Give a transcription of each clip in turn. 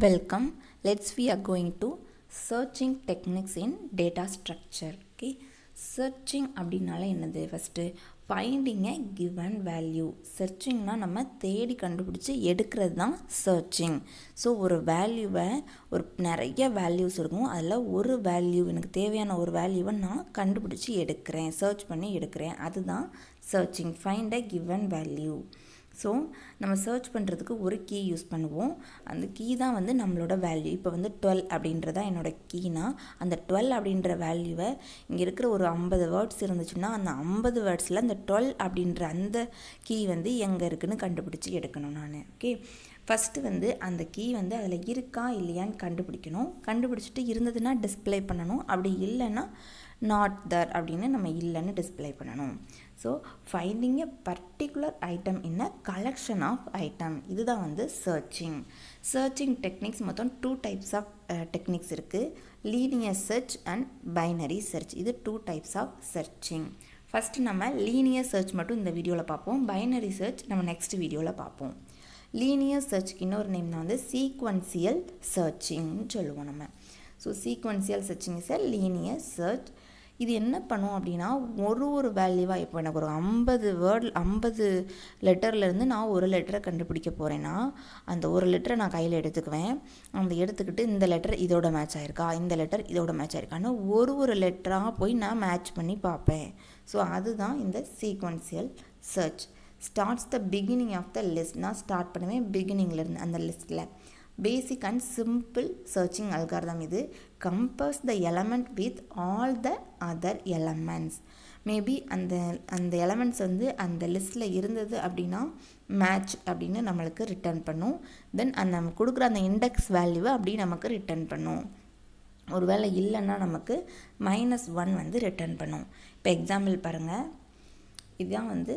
Welcome. Let's we are going to searching techniques in data structure. Okay. searching அப்படின்னால என்னது first finding a given value சர்ச்சிங்னா நம்ம தேடி கண்டுபிடிச்சி எடுக்கிறது தான் சர்ச்சிங் ஸோ ஒரு வேல்யூவை ஒரு நிறைய வேல்யூஸ் இருக்கும் அதில் ஒரு வேல்யூ எனக்கு தேவையான ஒரு வேல்யூவை நான் கண்டுபிடிச்சி எடுக்கிறேன் சர்ச் பண்ணி எடுக்கிறேன் அதுதான் searching find a given value so நம்ம சர்ச் பண்ணுறதுக்கு ஒரு கீ யூஸ் பண்ணுவோம் அந்த கீ தான் வந்து நம்மளோட வேல்யூ இப்போ வந்து டுவெல் அப்படின்றதா என்னோடய கீனா அந்த டுவெல் அப்படின்ற வேல்யூவை இங்கே இருக்கிற ஒரு ஐம்பது வேர்ட்ஸ் இருந்துச்சுன்னா அந்த ஐம்பது வேர்ட்ஸில் அந்த டுவெல் அப்படின்ற அந்த கீ வந்து எங்கே இருக்குன்னு கண்டுபிடிச்சி எடுக்கணும் நான் ஓகே ஃபஸ்ட்டு வந்து அந்த கீ வந்து அதில் இருக்கா இல்லையான்னு கண்டுபிடிக்கணும் கண்டுபிடிச்சிட்டு இருந்ததுன்னா டிஸ்பிளே பண்ணணும் அப்படி இல்லைன்னா நாட் தர் அப்படின்னு நம்ம இல்லைன்னு டிஸ்பிளே பண்ணணும் so finding a particular item in a collection of item இதுதான் வந்து சர்ச்சிங் சர்ச்சிங் டெக்னிக்ஸ் மொத்தம் டூ டைப்ஸ் ஆஃப் டெக்னிக்ஸ் இருக்குது linear search and binary search இது two types of searching first நம்ம லீனியர் சர்ச் மட்டும் இந்த வீடியோவில் பார்ப்போம் பைனரி சர்ச் நம்ம நெக்ஸ்ட் வீடியோவில் பார்ப்போம் லீனியர் சர்ச்சுக்கு இன்னொரு நேம் தான் வந்து சீக்வன்சியல் சர்ச்சிங்னு சொல்லுவோம் நம்ம so sequential searching is a linear search இது என்ன பண்ணும் அப்படின்னா ஒரு ஒரு வேல்யூவாக இப்போ எனக்கு ஒரு ஐம்பது வேர்ட் ஐம்பது லெட்டர்லேருந்து நான் ஒரு லெட்டரை கண்டுபிடிக்க போகிறேன்னா அந்த ஒரு லெட்டரை நான் கையில் எடுத்துக்குவேன் அந்த எடுத்துக்கிட்டு இந்த லெட்டர் இதோட மேட்ச் ஆயிருக்கா இந்த லெட்டர் இதோட மேட்ச் ஆயிருக்கான்னு ஒரு ஒரு லெட்டராக போய் நான் மேட்ச் பண்ணி பார்ப்பேன் ஸோ அதுதான் இந்த sequential search starts the beginning of the list நான் ஸ்டார்ட் பண்ணுவேன் பிகினிங்லேருந்து அந்த லிஸ்ட்டில் basic and simple searching algorithm இது compares the element with all the other elements maybe அந்த அந்த எலமெண்ட்ஸ் வந்து அந்த லிஸ்ட்டில் இருந்தது அப்படின்னா மேட்ச் அப்படின்னு நம்மளுக்கு ரிட்டர்ன் பண்ணும் தென் அந்த நம்ம கொடுக்குற அந்த இண்டெக்ஸ் வேல்யூவை அப்படி நமக்கு ரிட்டர்ன் பண்ணும் ஒருவேளை இல்லைன்னா நமக்கு மைனஸ் ஒன் வந்து ரிட்டர்ன் பண்ணும் இப்போ எக்ஸாம்பிள் பாருங்கள் இதுதான் வந்து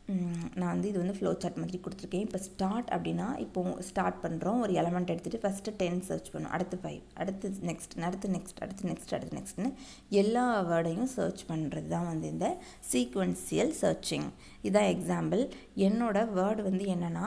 நான் வந்து இது வந்து ஃப்ளோ சார்ட் மாதிரி கொடுத்துருக்கேன் இப்போ ஸ்டார்ட் அப்படின்னா இப்போது ஸ்டார்ட் பண்ணுறோம் ஒரு எலமெண்ட் எடுத்துகிட்டு ஃபஸ்ட்டு டென் சர்ச் பண்ணும் அடுத்து ஃபைவ் அடுத்து நெக்ஸ்ட் அடுத்து நெக்ஸ்ட் அடுத்து நெக்ஸ்ட் அடுத்து நெக்ஸ்ட்னு எல்லா வேர்டையும் சர்ச் பண்ணுறது தான் வந்து இந்த சீக்வன்சியல் சர்ச்சிங் இதான் எக்ஸாம்பிள் என்னோட வேர்டு வந்து என்னென்னா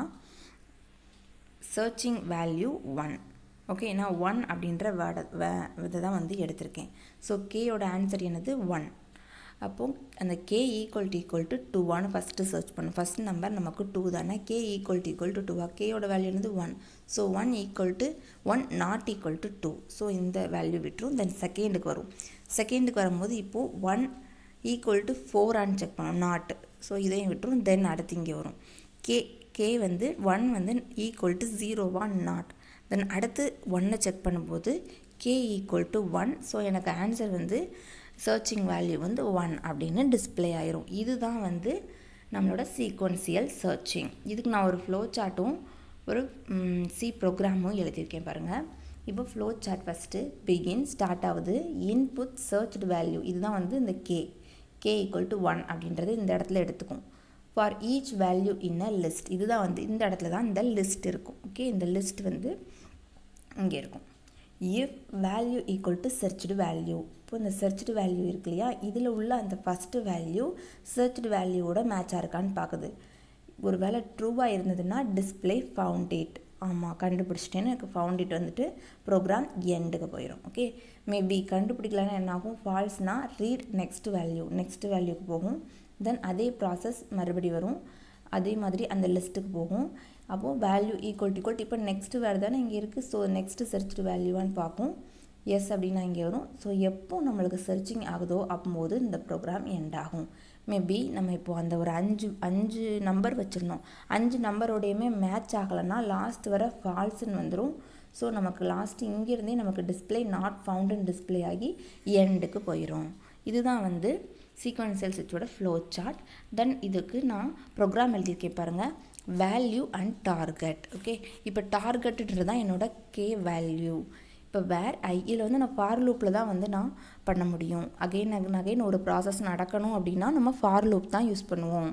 சர்ச்சிங் வேல்யூ ஒன் ஓகே நான் ஒன் அப்படின்ற வேர்டை வே இதை தான் வந்து எடுத்திருக்கேன் ஸோ கேயோட ஆன்சர் என்னது ஒன் அப்போது அந்த K equal to equal to டூவான்னு ஃபஸ்ட்டு சர்ச் பண்ணும் ஃபஸ்ட் நம்பர் நமக்கு டூ தானே K equal to equal to டூவா கேயோட வேல்யூ வந்து one so one equal to one not equal to two so இந்த வேல்யூ விட்டுரும் தென் செகண்டுக்கு வரும் செகண்டுக்கு வரும்போது இப்போது ஒன் ஈக்குவல் டு ஃபோரான்னு செக் பண்ணோம் நாட்டு ஸோ இதையும் விட்டுரும் தென் அடுத்து இங்கே வரும் கே கே வந்து ஒன் வந்து ஈக்குவல் டு ஜீரோவா நாட் தென் அடுத்து ஒன்னை செக் பண்ணும்போது K equal to one so எனக்கு ஆன்சர் வந்து சர்ச்சிங் வேல்யூ வந்து ஒன் அப்படின்னு டிஸ்பிளே ஆயிரும் இதுதான் வந்து நம்மளோட சீக்வன்சியல் சர்ச்சிங் இதுக்கு நான் ஒரு ஃப்ளோ சார்ட்டும் ஒரு சி ப்ரோக்ராமும் எழுதியிருக்கேன் பாருங்கள் இப்போ flow chart first begin start ஆகுது இன்புட் சர்ச்டு வேல்யூ இதுதான் வந்து இந்த K K equal to one அப்படின்றது இந்த இடத்துல எடுத்துக்கும் for each value in a list இதுதான் வந்து இந்த இடத்துல தான் இந்த லிஸ்ட் இருக்கும் ஓகே இந்த லிஸ்ட் வந்து இங்கே இருக்கும் if value equal to searched value இப்போ இந்த சர்ச்டு வேல்யூ இருக்கு இல்லையா இதில் உள்ள அந்த ஃபஸ்ட்டு வேல்யூ சர்ச்டு வேல்யூவோட மேட்சாக இருக்கான்னு பார்க்குது ஒரு வேளை ட்ரூவாக இருந்ததுன்னா டிஸ்பிளே ஃபவுண்டேட் ஆமாம் கண்டுபிடிச்சிட்டேன்னு எனக்கு ஃபவுண்டேட் வந்துட்டு ப்ரோக்ராம் எண்டுக்கு போயிடும் ஓகே மேபி கண்டுபிடிக்கலன்னா என்ன ஆகும் ஃபால்ஸ்னால் ரீட் நெக்ஸ்ட் வேல்யூ நெக்ஸ்ட் வேல்யூக்கு போகும் தென் அதே ப்ராசஸ் மறுபடி வரும் அதே மாதிரி அந்த லிஸ்ட்டுக்கு போகும் அப்போது வேல்யூ ஈக்குவல் ஈக்குவல் இப்போ நெக்ஸ்ட்டு வேறு தானே இங்கே இருக்குது ஸோ நெக்ஸ்ட்டு சர்ச்டு வேல்யூவான்னு பார்க்கும் எஸ் அப்படின்னா இங்கே வரும் ஸோ எப்போ நம்மளுக்கு சர்ச்சிங் ஆகுதோ அப்போது இந்த ப்ரோக்ராம் எண்ட் ஆகும் மேபி நம்ம இப்போது அந்த ஒரு அஞ்சு அஞ்சு நம்பர் வச்சுருந்தோம் அஞ்சு நம்பரோடையுமே மேட்ச் ஆகலைன்னா லாஸ்ட் வர ஃபால்ஸ்ன்னு வந்துடும் ஸோ நமக்கு லாஸ்ட் இங்கேருந்தே நமக்கு டிஸ்பிளே நாட் ஃபவுண்டுன்னு டிஸ்பிளே ஆகி எண்டுக்கு போயிடும் இதுதான் வந்து சீக்வன்சியல் சுவிட்சோட ஃப்ளோ சார்ட் தென் இதுக்கு நான் ப்ரோக்ராம் எழுதியிருக்கேன் பாருங்கள் வேல்யூ அண்ட் டார்கெட் ஓகே இப்போ டார்கெட்டுன்றது தான் என்னோட கே வேல்யூ இப்போ வேர் ஐ இதில் வந்து நான் ஃபார் லூப்பில் தான் வந்து நான் பண்ண முடியும் அகெயின் அகன் அகெயின் ஒரு ப்ராசஸ் நடக்கணும் அப்படின்னா நம்ம ஃபார் லூப் தான் யூஸ் பண்ணுவோம்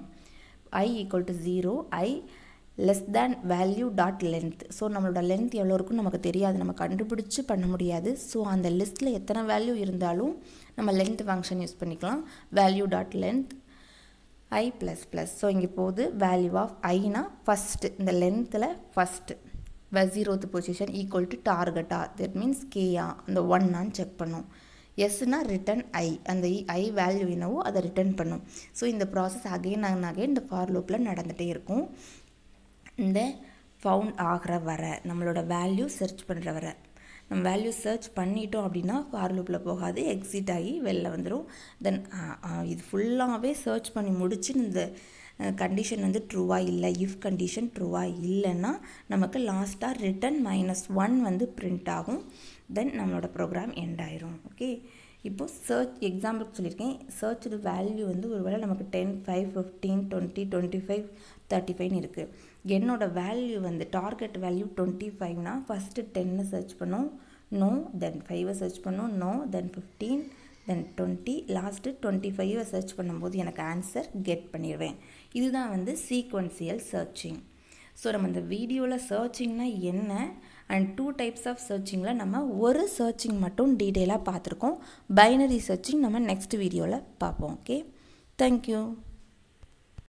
I equal to zero I less than value dot length so நம்மளோட லென்த் எவ்வளோ இருக்குன்னு நமக்கு தெரியாது நம்ம கண்டுபிடிச்சி பண்ண முடியாது ஸோ அந்த லிஸ்ட்டில் எத்தனை வேல்யூ இருந்தாலும் நம்ம லென்த் ஃபங்க்ஷன் யூஸ் பண்ணிக்கலாம் value dot length I plus plus so இங்கே போகுது வேல்யூ ஆஃப் ஐனா ஃபஸ்ட்டு இந்த லென்த்தில் first zeroth position equal to டார்கெட்டா தட் மீன்ஸ் கேயா அந்த ஒன்னான்னு செக் பண்ணும் எஸ்னா ரிட்டன் ஐ அந்த ஐ வேல்யூ என்னவோ அதை ரிட்டர்ன் பண்ணும் ஸோ இந்த ப்ராசஸ் அகைன் அண்ட் அகைன் இந்த ஃபார் லூப்பில் நடந்துகிட்டே இருக்கும் இந்த ஃபவுண்ட் ஆகிற வர நம்மளோட வேல்யூ சர்ச் பண்ணுற வர நம்ம வேல்யூ சர்ச் பண்ணிட்டோம் அப்படின்னா ஃபார் லூப்பில் போகாது எக்ஸிட் ஆகி வெளில வந்துடும் தென் இது ஃபுல்லாகவே சர்ச் பண்ணி முடிச்சு இந்த கண்டிஷன் வந்து ட்ரூவாக இல்லை இஃப் கண்டிஷன் ட்ரூவாக இல்லைன்னா நமக்கு லாஸ்ட்டாக ரிட்டன் மைனஸ் ஒன் வந்து பிரிண்ட் ஆகும் தென் நம்மளோட ப்ரோக்ராம் எண்ட் ஆயிரும் ஓகே இப்போது சர்ச் எக்ஸாம்பிளுக்கு சொல்லியிருக்கேன் சர்ச் வேல்யூ வந்து ஒரு வேளை நமக்கு ten five fifteen twenty twenty five thirty ஃபைவ்னு இருக்குது என்னோடய வேல்யூ வந்து டார்கெட் வேல்யூ டுவெண்ட்டி ஃபைவ்னா ஃபஸ்ட்டு டென்னு சர்ச் பண்ணோம் நோ தென் ஃபைவை சர்ச் பண்ணோம் no then fifteen then twenty last twenty ஃபைவை சர்ச் பண்ணும்போது எனக்கு ஆன்சர் கெட் பண்ணிடுவேன் இதுதான் வந்து சீக்வன்சியல் சர்ச்சிங் ஸோ நம்ம இந்த வீடியோவில் சர்ச்சிங்னா என்ன அண்ட் டூ டைப்ஸ் ஆஃப் சர்ச்சிங்கில் நம்ம ஒரு சர்ச்சிங் மட்டும் டீட்டெயிலாக பார்த்துருக்கோம் பைனரி சர்ச்சிங் நம்ம நெக்ஸ்ட் வீடியோவில் பார்ப்போம் ஓகே தேங்க்யூ